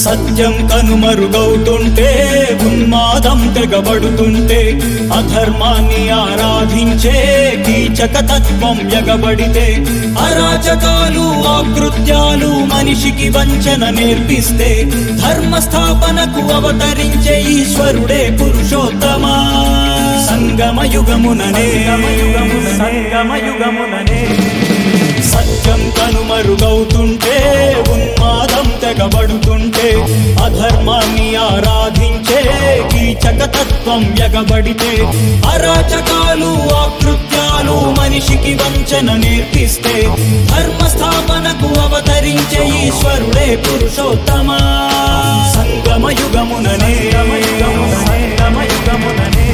సత్యం కనుమరుగవుతుంటే ఉన్మాదం తెగబడుతుంటే అధర్మాన్ని ఆరాధించే కీచక తత్వం ఎగబడితే అరాచకాలు ఆకృత్యాలు మనిషికి వంచన నేర్పిస్తే ధర్మ స్థాపనకు అవతరించే ఈశ్వరుడే పురుషోత్తమా సంగమ యుగముననే సంగమ యుగముననే సత్యం కనుమరుగవుతుంటే ఉన్మాదం తెగబడుతుంటే అధర్మాన్ని ఆరాధించే కీచక తత్వం ఎగబడితే అరాచకాలు ఆకృత్యాలు మనిషికి వంచన నేర్పిస్తే ధర్మ స్థాపనకు అవతరించే ఈశ్వరుడే పురుషోత్తమా సంగమ యుగముననే సంగమ యుగముననే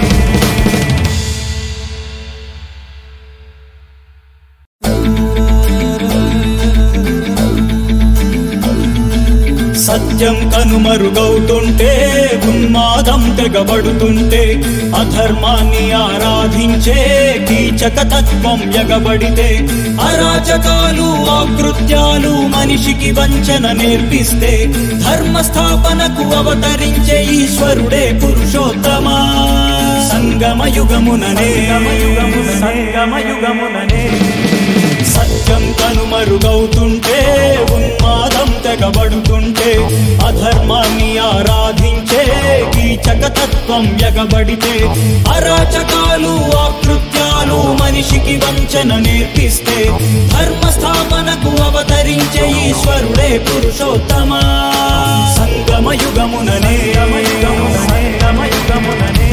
సత్యం కనుమరుగవుతుంటే ఉన్మాదం తెగబడుతుంటే అధర్మాన్ని ఆరాధించే కీచక తత్వం ఎగబడితే అరాచకాలు ఆకృత్యాలు మనిషికి వంచన నేర్పిస్తే ధర్మ స్థాపనకు అవతరించే ఈశ్వరుడే పురుషోత్తమా సంగమ యుగముననే సంగమ యుగముననే సత్యం కనుమరుగవుతుంటే ఉన్మాదం తెగబడుతుంటే అధర్మాన్ని ఆరాధించే కీచక తత్వం ఎగబడితే అరాచకాలు ఆకృత్యాలు మనిషికి వంచన నేర్పిస్తే ధర్మ స్థాపనకు అవతరించే ఈశ్వరుడే పురుషోత్తమా సంగమ యుగముననే సంగమ యుగముననే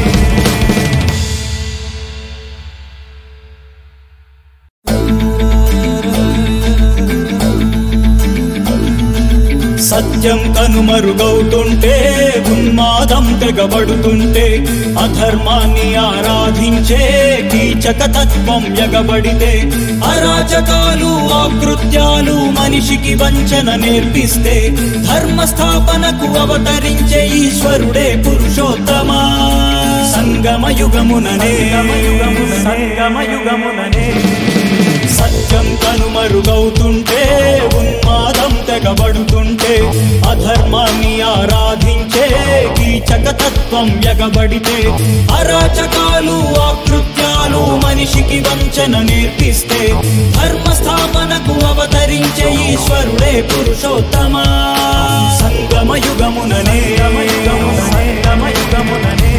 సత్యం కనుమరుగవుతుంటే ఉన్మాదం తెగబడుతుంటే అధర్మాన్ని ఆరాధించే కీచక తత్వం ఎగబడితే అరాచకాలు ఆకృత్యాలు మనిషికి వంచన నేర్పిస్తే ధర్మ స్థాపనకు అవతరించే ఈశ్వరుడే పురుషోత్తమా సంగమ యుగముననే సంగమ యుగముననే సత్యం కనుమరుగవుతుంటే ఉన్మాదం తెగబడుతుంటే అధర్మాన్ని ఆరాధించే కీచక తత్వం ఎగబడితే అరాచకాలు ఆకృత్యాలు మనిషికి వంచన నేర్పిస్తే ధర్మ స్థాపనకు అవతరించే ఈశ్వరుడే పురుషోత్తమా సంగమ యుగముననే సంగమ యుగముననే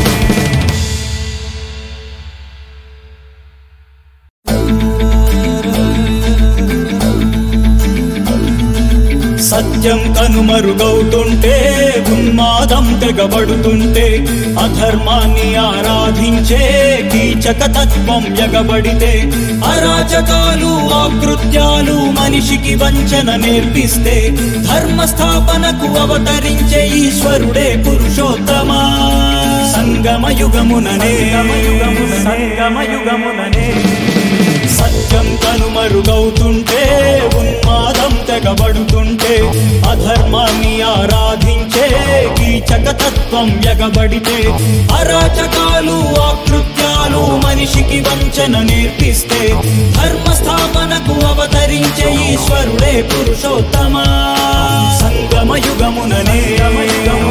సత్యం కనుమరుగవుతుంటే ఉన్మాదం తెగబడుతుంటే అధర్మాన్ని ఆరాధించే కీచక తత్వం ఎగబడితే అరాచకాలు ఆకృత్యాలు మనిషికి వంచన నేర్పిస్తే ధర్మ స్థాపనకు అవతరించే ఈశ్వరుడే పురుషోత్తమా సంగమ యుగముననే సంగమ యుగముననే సత్యం కనుమరుగవుతుంటే ఉన్మాదం తెగబడుతుంటే అధర్మాన్ని ఆరాధించే కీచక తత్వం ఎగబడితే అరాచకాలు ఆకృత్యాలు మనిషికి వంచన నేర్పిస్తే ధర్మ స్థాపనకు అవతరించే ఈశ్వరుడే పురుషోత్తమా సంగమ యుగముననే